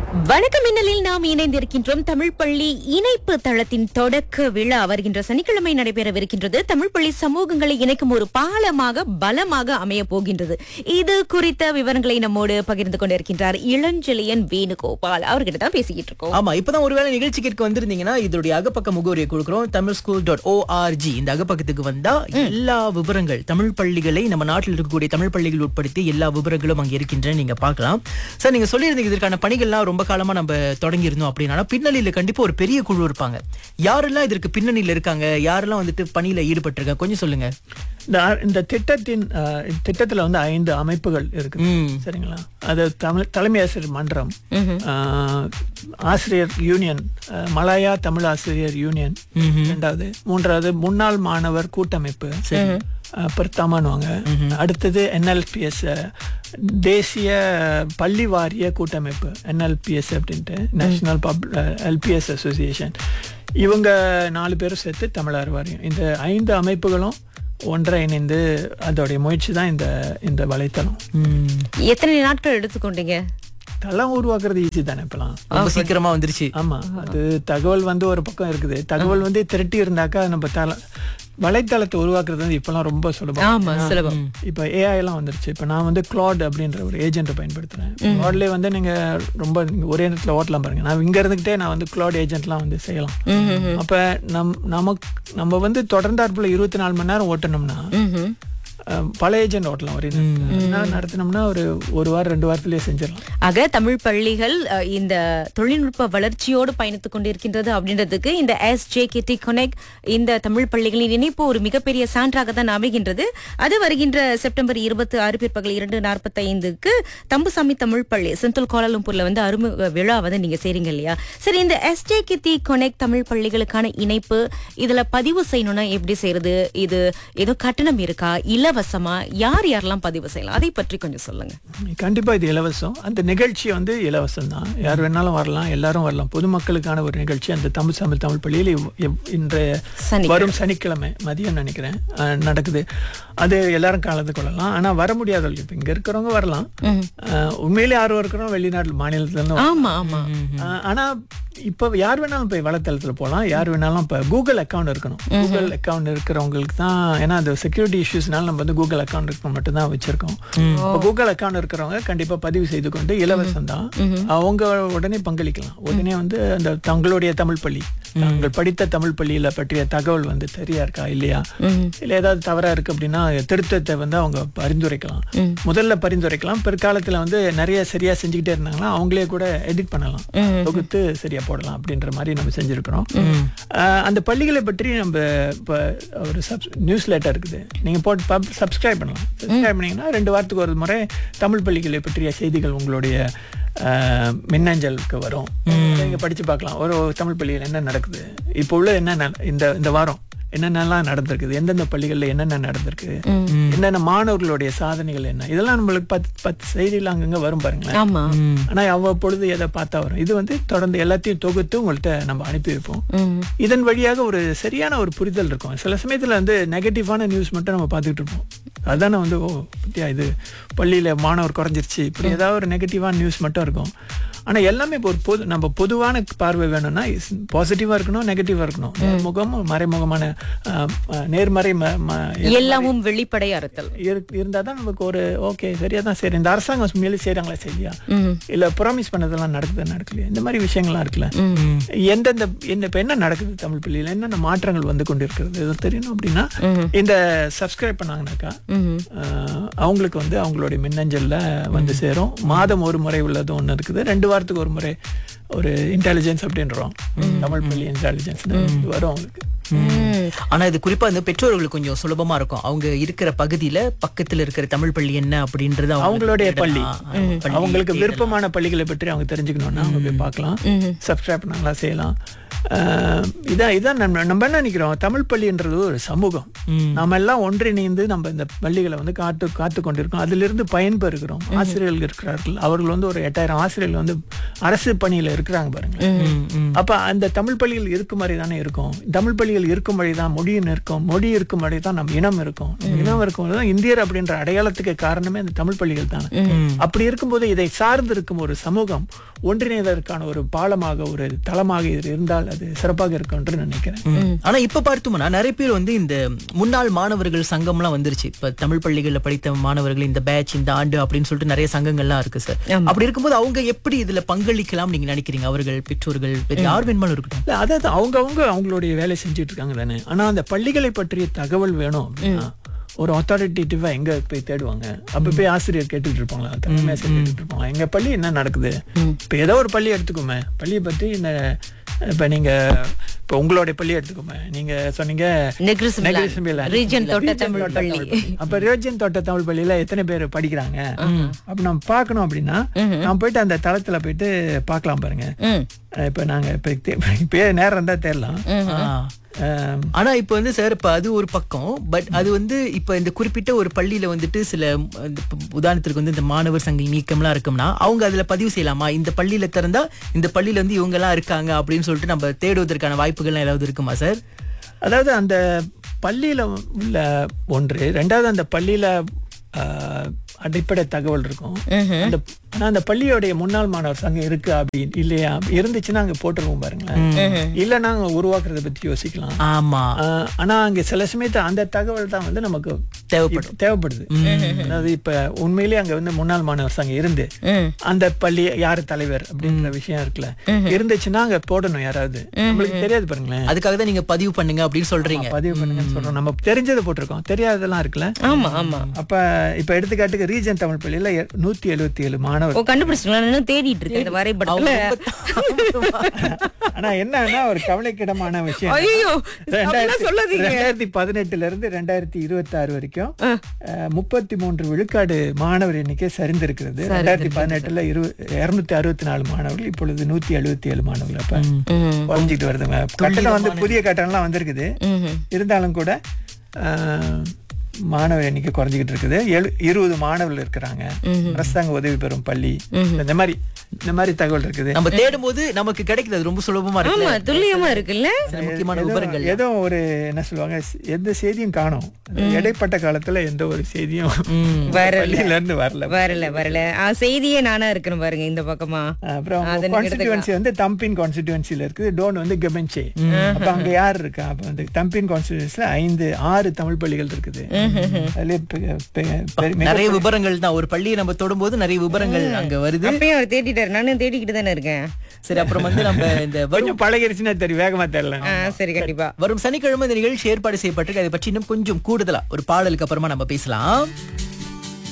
வணக்கம் மின்னலில் நாம் இணைந்திருக்கின்றோம் தமிழ் பள்ளி இணைப்பு தளத்தின் தொடக்க விழா வருகின்ற சனிக்கிழமை நடைபெறவிருக்கின்றது தமிழ் பள்ளி சமூகங்களை இணைக்கும் ஒரு பாலமாக பலமாக அமைய போகின்றது இது குறித்த விவரங்களை நம்மோடு பகிர்ந்து கொண்டிருக்கின்றார் இளஞ்செழியன் வேணுகோபால் அவர்கிட்ட தான் பேசிக்கிட்டு இருக்கோம் ஆமா இப்பதான் ஒருவேளை நிகழ்ச்சி கேட்க வந்திருந்தீங்கன்னா இதோடைய அகப்பக்க முகவரியை கொடுக்குறோம் தமிழ் ஸ்கூல் டாட் ஓஆர்ஜி இந்த அகப்பக்கத்துக்கு வந்தா எல்லா விவரங்கள் தமிழ் பள்ளிகளை நம்ம நாட்டில் இருக்கக்கூடிய தமிழ் பள்ளிகள் உட்படுத்தி எல்லா விவரங்களும் அங்க இருக்கின்றன நீங்க பார்க்கலாம் சார் நீங்க சொல்லியிருந்தீங்க இதற்கான பணிகள்லாம் ரொம்ப காலமா நம்ம தொடங்கி இருந்தோம் அப்படின்னா பின்னணியில கண்டிப்பா ஒரு பெரிய குழு இருப்பாங்க யாரெல்லாம் இதற்கு பின்னணியில இருக்காங்க யாரெல்லாம் வந்துட்டு பணியில ஈடுபட்டிருக்காங்க கொஞ்சம் சொல்லுங்க இந்த ஆ- இந்த திட்டத்தின் அஹ், திட்டத்துல வந்து ஐந்து அமைப்புகள் இருக்கு ம். சரிங்களா அது தமிழ் தலைமை ஆசிரியர் மன்றம் அஹ், ஆசிரியர் யூனியன் அஹ், மலாயா தமிழ் ஆசிரியர் யூனியன் ரெண்டாவது மூன்றாவது முன்னாள் மாணவர் கூட்டமைப்பு அப்புறம் தமானுவாங்க அடுத்தது என்எல்பிஎஸ் தேசிய பள்ளி வாரிய கூட்டமைப்பு என்எல்பிஎஸ் அப்படின்ட்டு நேஷனல் பப் எல்பிஎஸ் அசோசியேஷன் இவங்க நாலு பேரும் சேர்த்து தமிழர் வாரியம் இந்த ஐந்து அமைப்புகளும் ஒன்றை இணைந்து அதோடைய முயற்சி தான் இந்த இந்த வலைத்தளம் ம். எத்தனை நாட்கள் எடுத்துக்கொண்டீங்க தளம் உருவாக்குறது ஈஸி தானே இப்பெல்லாம் ரொம்ப சீக்கிரமா வந்துருச்சு ஆமா அது தகவல் வந்து ஒரு பக்கம் இருக்குது தகவல் வந்து திரட்டி இருந்தாக்கா நம்ம தள வலைத்தளத்தை உருவாக்குறது வந்து இப்பெல்லாம் ரொம்ப சுலபம் ஆமா சுலபம் இப்போ ஏஐ எல்லாம் வந்துருச்சு இப்போ நான் வந்து கிளாட் அப்படின்ற ஒரு ஏஜென்ட்டை பயன்படுத்துறேன் கிளாட்லேயே வந்து நீங்க ரொம்ப நீங்க ஒரே நேரத்தில் ஓட்டலாம் பாருங்க நான் இங்க இருந்துகிட்டே நான் வந்து கிளாட் ஏஜென்ட்லாம் வந்து செய்யலாம் அப்ப நம் நமக்கு நம்ம வந்து தொடர்ந்தாற்புல இருபத்தி நாலு மணி நேரம் ஓட்டணும்னா ம்ஹும். அஹ், பல ஏஜென்ட் ஓட்டலாம் ஒரே நேரத்தில் நடத்தினோம்னா ஒரு ஒரு வாரம் ரெண்டு வாரத்திலேயே செஞ்சிடலாம் ஆக தமிழ் பள்ளிகள் அஹ், இந்த தொழில்நுட்ப வளர்ச்சியோடு பயணித்துக் கொண்டிருக்கின்றது அப்படின்றதுக்கு இந்த எஸ் ஜே கிட்டி கொனெக்ட் இந்த தமிழ் பள்ளிகளின் இணைப்பு ஒரு மிகப்பெரிய சான்றாக தான் அமைகின்றது அது வருகின்ற செப்டம்பர் இருபத்தி ஆறு பிற்பகல் இரண்டு நாற்பத்தி ஐந்துக்கு தம்புசாமி தமிழ் பள்ளி செந்தில் கோலாலம்பூர்ல வந்து அறிமுக விழா வந்து நீங்க செய்றீங்க இல்லையா சரி இந்த எஸ் ஜே கித்தி கொனெக்ட் தமிழ் பள்ளிகளுக்கான இணைப்பு இதுல பதிவு செய்யணும்னா எப்படி செய்யறது இது ஏதோ கட்டணம் இருக்கா இலவசமா யார் யாரெல்லாம் பதிவு செய்யலாம் அதை பற்றி கொஞ்சம் சொல்லுங்க கண்டிப்பா இது இலவசம் அந்த நிகழ்ச்சி வந்து இலவசம் தான் யார் வேணாலும் வரலாம் எல்லாரும் வரலாம் பொதுமக்களுக்கான ஒரு நிகழ்ச்சி அந்த தமிழ் தமிழ் தமிழ் பள்ளியில் இவ்- இவ்- இன்றைய சனிக்கிழமை. வரும் சனிக்கிழமை மதியம் நினைக்கிறேன் அஹ், நடக்குது அது எல்லாரும் கலந்து கொள்ளலாம் ஆனா வர முடியாதவர்கள் இப்ப இங்க இருக்கிறவங்க வரலாம் அஹ், உண்மையிலே ஆர்வம் இருக்கிறோம் வெளிநாட்டு மாநிலத்துல இருந்து வரலாம். ஆமா ஆமா ஆஹ் ஆனா இப்ப யார் வேணாலும் போய் வலைத்தளத்துல போகலாம் யார் வேணாலும் இப்ப கூகுள் அக்கவுண்ட் இருக்கணும் கூகுள் அக்கவுண்ட் இருக்கிறவங்களுக்கு தான் ஏன்னா அந்த செக்யூரிட்டி இஷ்யூஸ்னால நம்ம வந்து கூகுள் அக்கவுண்ட் இருக்க மட்டும் தான் வச்சிருக்கோம் இப்போ கூகுள் அக்கவுண்ட் இருக்கிறவங்க கண்டிப்பா பதிவு செய்து கொண்டு இலவசம் தான் அவங்க உடனே பங்களிக்கலாம் உடனே வந்து அந்த தங்களுடைய தமிழ் பள்ளி தாங்கள் படித்த தமிழ் பள்ளியில பற்றிய தகவல் வந்து சரியா இருக்கா இல்லையா இல்ல ஏதாவது தவறா இருக்கு அப்படின்னா திருத்தத்தை வந்து அவங்க பரிந்துரைக்கலாம் முதல்ல பரிந்துரைக்கலாம் பிற்காலத்துல வந்து நிறைய சரியா செஞ்சுக்கிட்டே இருந்தாங்கன்னா அவங்களே கூட எடிட் பண்ணலாம் தொகுத்து சரியா போடலாம் அப்படின்ற மாதிரி நம்ம செஞ்சிருக்கிறோம் ஆஹ் அந்த பள்ளிகளை பற்றி நம்ம இப்போ ஒரு சப் நியூஸ் லெட்டர் இருக்குது நீங்க போட்டு சப்ஸ்கிரைப் பண்ணலாம் சப்ஸ்கிரைப் பண்ணீங்கன்னா ரெண்டு வாரத்துக்கு ஒரு முறை தமிழ் பள்ளிகளை பற்றிய செய்திகள் உங்களுடைய ஆஹ், மின்னஞ்சலுக்கு வரும் நீங்க படிச்சு பார்க்கலாம் ஒரு தமிழ் பள்ளியில் என்ன நடக்குது இப்போ உள்ள என்ன நட- இந்த இந்த வாரம் என்னென்னலாம் நடந்திருக்குது எந்தெந்த பள்ளிகள்ல என்னென்ன நடந்திருக்கு என்னென்ன மாணவர்களுடைய சாதனைகள் என்ன இதெல்லாம் நம்மளுக்கு பத்து பத்து செய்திகள் அங்கங்க வரும் பாருங்களேன் ஆமா ஆனா அவ்வப்பொழுது எதை பார்த்தா வரும் இது வந்து தொடர்ந்து எல்லாத்தையும் தொகுத்து உங்கள்கிட்ட நம்ம அனுப்பி வைப்போம் ம். இதன் வழியாக ஒரு சரியான ஒரு புரிதல் இருக்கும் சில சமயத்துல வந்து நெகட்டிவான நியூஸ் மட்டும் நம்ம பார்த்துக்கிட்டு இருப்போம் அதானே வந்து ஓ பத்தியா இது பள்ளியில மாணவர் குறைஞ்சிருச்சு இப்படி ஏதாவது ஒரு நெகட்டிவான நியூஸ் மட்டும் இருக்கும் ஆனா எல்லாமே இப்போ ஒரு பொது நம்ம பொதுவான பார்வை வேணும்னா பாசிட்டிவா இருக்கணும் நெகட்டிவா இருக்கணும் நேர்முகம் மறைமுகமான அஹ், அஹ், நேர்மறை ம- ம- எல்லாமும் வெளிப்படை அறுத்தல் இரு- இருந்தாதான் நமக்கு ஒரு ஓகே சரியா தான் சரி இந்த அரசாங்கம் உண்மையிலே செய்றாங்களா சரியா இல்ல ப்ராமிஸ் பண்ணதெல்லாம் நடக்குதா நடக்கலையா இந்த மாதிரி விஷயங்கள்லாம் இருக்குல்ல எந்தெந்த என்ன இப்ப என்ன நடக்குது தமிழ் பள்ளியில என்னென்ன மாற்றங்கள் வந்து கொண்டிருக்கிறது இது தெரியணும் அப்படின்னா இந்த சப்ஸ்கிரைப் பண்ணாங்கனாக்கா அஹ், அவங்களுக்கு வந்து அவங்களுடைய மின்னஞ்சல்ல வந்து சேரும் மாதம் ஒரு முறை உள்ளது ஒண்ணு இருக்குது ரெண்டு வாரத்துக்கு ஒரு முறை ஒரு இன்டெலிஜென்ஸ் அப்படின்றோம் தமிழ் பள்ளி இன்டெலிஜென்ஸ் வரும் அவங்களுக்கு ஆனா இது குறிப்பா இந்த பெற்றோர்களுக்கு கொஞ்சம் சுலபமா இருக்கும் அவங்க இருக்கிற பகுதியில பக்கத்துல இருக்கிற தமிழ் பள்ளி என்ன அப்படின்றது அவங்களுக்கு அவங்களுடைய பள்ளி தேடலாம். பள்ளி அவங்களுக்கு விருப்பமான பள்ளிகளை பற்றி அவங்க தெரிஞ்சுக்கணும்னா அவங்க போய் பார்க்கலாம் சப்ஸ்கிரைப் பண்ணலாம் செய்யலாம் ஆஹ் இதான் இதான் நம்ம நம்ம என்ன நினைக்கிறோம் தமிழ் பள்ளின்றது ஒரு சமூகம் நாம எல்லாம் ஒன்றிணைந்து நம்ம இந்த பள்ளிகளை வந்து காத்து காத்து கொண்டிருக்கோம் அதிலிருந்து பயன்பெறுகிறோம் ஆசிரியர்கள் இருக்கிறார்கள் அவர்கள் வந்து ஒரு எட்டாயிரம் ஆசிரியர்கள் வந்து அரசு பணியில இருக்கிறாங்க பாருங்க அப்ப அந்த தமிழ் பள்ளிகள் இருக்கும் வரை தானே இருக்கும் தமிழ் பள்ளிகள் இருக்கும் வழி தான் மொழியின் இருக்கும் மொழி இருக்கும் வழி தான் நம் இனம் இருக்கும் நம்ம இனம் இருக்கும் தான் இந்தியர் அப்படின்ற அடையாளத்துக்கு காரணமே அந்த தமிழ் பள்ளிகள் தானே அப்படி இருக்கும்போது இதை சார்ந்து இருக்கும் ஒரு சமூகம் ஒன்றிணைவதற்கான ஒரு பாலமாக ஒரு தளமாக இது இருந்தால் அது சிறப்பாக இருக்கும் என்று நினைக்கிறேன் ம். ஆனா இப்ப பார்த்தோம்னா நிறைய பேர் வந்து இந்த முன்னாள் மாணவர்கள் சங்கம்லாம் வந்துருச்சு இப்ப தமிழ் பள்ளிகள்ல படித்த மாணவர்கள் இந்த பேட்ச் இந்த ஆண்டு அப்படின்னு சொல்லிட்டு நிறைய சங்கங்கள்லாம் இருக்கு சார் அப்படி இருக்கும்போது அவங்க எப்படி இதுல பங்களிக்கலாம் நீங்க நினைக்கிறீங்க அவர்கள் பெற்றோர்கள் வேற யார் வேணுமாலும் இருக்கட்டும் இல்ல அதாவது அவங்கவங்க அவங்களுடைய வேலை செஞ்சுட்டு இருக்காங்க தானே ஆனா அந்த பள்ளிகளை பற்றிய தகவல் வேணும் அப்படின்னா ஒரு அத்தாரிட்டேட்டிவா எங்க போய் தேடுவாங்க அப்ப போய் ஆசிரியர் கேட்டுட்டு இருப்பாங்களா தலைமை ஆசிரியர் கேட்டுட்டு இருப்பாங்க எங்க பள்ளி என்ன நடக்குது இப்ப ஏதோ ஒரு பள்ளி எடுத்துக்கோமே பள்ளியை பற்றி இந்த இப்ப நீங்க இப்ப உங்களுடைய பள்ளி எடுத்துக்கோமே நீங்க சொன்னீங்க நெக்ரிசம்பிலா. நெக்ரிசம்பிலா. ரீஜன் தோட்ட ரீஜன் தமிழ் தோட்ட பள்ளி. அப்ப ரியோஜன் தோட்ட தமிழ் பள்ளியில எத்தனை பேர் படிக்கிறாங்க அப்ப நம்ம பார்க்கணும் அப்படின்னா நான் போயிட்டு அந்த தளத்துல போயிட்டு பார்க்கலாம் பாருங்க ம் அஹ் இப்ப நாங்க இப்ப தே- இப்பயே நேரம் தான் தேடலாம் ஆ. அஹ் ஆனா இப்ப வந்து சார் இப்ப அது ஒரு பக்கம் பட் அது வந்து இப்ப இந்த குறிப்பிட்ட ஒரு பள்ளியில வந்துட்டு சில ம், இந்த இப்ப உதாரணத்துக்கு வந்து இந்த மாணவர் சங்க நீக்கம்லாம் இருக்கும்னா அவங்க அதுல பதிவு செய்யலாமா இந்த பள்ளியில திறந்தா இந்த பள்ளியில வந்து இவங்க எல்லாம் இருக்காங்க அப்படின்னு சொல்லிட்டு நம்ம தேடுவதற்கான வாய்ப்புகள்லாம் ஏதாவது இருக்குமா சார் அதாவது அந்த பள்ளியில உள்ள ஒன்று ரெண்டாவது அந்த பள்ளியில அஹ், அடிப்படை தகவல் இருக்கும் அந்த ஆனா அந்த பள்ளியோடைய முன்னாள் மாணவர் சங்கம் இருக்கு அப்படி இல்லையா இருந்துச்சுன்னா அங்க போட்டுருவோம் பாருங்களேன் இல்ல நாங்க உருவாக்குறத பத்தி யோசிக்கலாம் ஆமா ஆஹ் ஆனா அங்க சில சமயத்து அந்த தகவல் தான் வந்து நமக்கு தேவைப்படும். இப்ப தேவைப்படுது அதாவது இப்ப உண்மையிலேயே அங்க வந்து முன்னாள் மாணவர் சங்கம் இருந்து ம் அந்த பள்ளி யாரு தலைவர் அப்படின்ற விஷயம் இருக்குல்ல இருந்துச்சுன்னா அங்க போடணும் யாராவது நம்மளுக்கு தெரியாது பாருங்களேன் அதுக்காக தான் நீங்க பதிவு பண்ணுங்க அப்படின்னு சொல்றீங்க பதிவு பண்ணுங்கன்னு சொல்றோம் நம்ம தெரிஞ்சதை போட்டிருக்கோம் தெரியாததெல்லாம் இருக்குல்ல ஆமா ஆமா அப்ப இப்ப எடுத்துக்காட்டுக்கு ரீஜன் தமிழ் பள்ளியில எ- நூத்தி எழுபத்தி ஏழு மாணவர் ஓ கண்டுபிடிச்சிங்களா நான் இன்னும் தேடிட்டு இருக்கேன் இந்த வரைபடத்துல ஆனா என்னன்னா ஒரு கவலைக்கிடமான விஷயம் ஐயோ ரெண்டாயிரத்தி சொல்லாதீங்க ரெண்டாயிரத்தி பதினெட்டுல இருந்து ரெண்டாயிரத்தி இருபத்தி ஆறு வரைக்கும் முப்பத்தி மூன்று விழுக்காடு மாணவர் எண்ணிக்கை சரிந்திருக்கிறது ரெண்டாயிரத்தி பதினெட்டுல இரு இருநூத்தி அறுபத்தி நாலு மாணவர்கள் இப்பொழுது நூத்தி எழுபத்தி ஏழு மாணவர்கள் அப்ப ம் குறைஞ்சிட்டு வருதுங்க கட்டணம் வந்து புதிய கட்டணம்லாம் வந்திருக்குது ம்ஹும். இருந்தாலும் கூட ஆஹ், மாணவர் எண்ணிக்கை குறைஞ்சிக்கிட்டு இருக்குது எழு- இருபது மாணவர்கள் இருக்கிறாங்க அரசாங்க உதவி பெறும் பள்ளி இந்த மாதிரி இந்த மாதிரி தகவல் இருக்குது நம்ம தேடும் போது நமக்கு கிடைக்குது அது ரொம்ப சுலபமா இருக்கு ஆமா துல்லியமா இருக்குல்ல சில முக்கியமான ஏதோ- விவரங்கள் ஏதோ ஒரு என்ன சொல்லுவாங்க ஸ்- எந்த செய்தியும் காணும் இடைப்பட்ட காலத்துல எந்த ஒரு செய்தியும் வரல. பள்ளியில இருந்து வரல வரல வரல ஆ, செய்தியே நானா இருக்கணும் பாருங்க இந்த பக்கமா அப்புறம் அதை நீங்க கான்ஸ்டிடுவன்சி வந்து தம்பின் கான்ஸ்டிடுவன்சில இருக்குது டோன் வந்து கெபன்சே அப்ப அங்க யார் இருக்கா அப்ப வந்து தம்பின் கான்ஸ்டிடுவன்சில ஐந்து ஆறு தமிழ் பள்ளிகள் இருக்குது அதுல பெ- பெ- பெ- மிக- நிறைய விவரங்கள் தான் ஒரு பள்ளியை நம்ம தொடும்போது நிறைய விவரங்கள் அங்க வருது அப்பயும் அவர் தேடிட்டாரு நானும் தேடிக்கிட்டு தானே இருக்கேன் சரி அப்புறம் வந்து நம்ம இந்த வரும் கொஞ்சம் பழகிருச்சுன்னா தெரியும் வேகமா தெரியல ஆ, சரி கண்டிப்பா வரும் சனிக்கிழமை இந்த நிகழ்ச்சி ஏற்பாடு செய்யப்பட்டிருக்கு அதை பற்றி இன்னும் கொஞ்சம் கூடுதலா ஒரு பாடலுக்கு அப்புறமா நம்ம பேசலாம்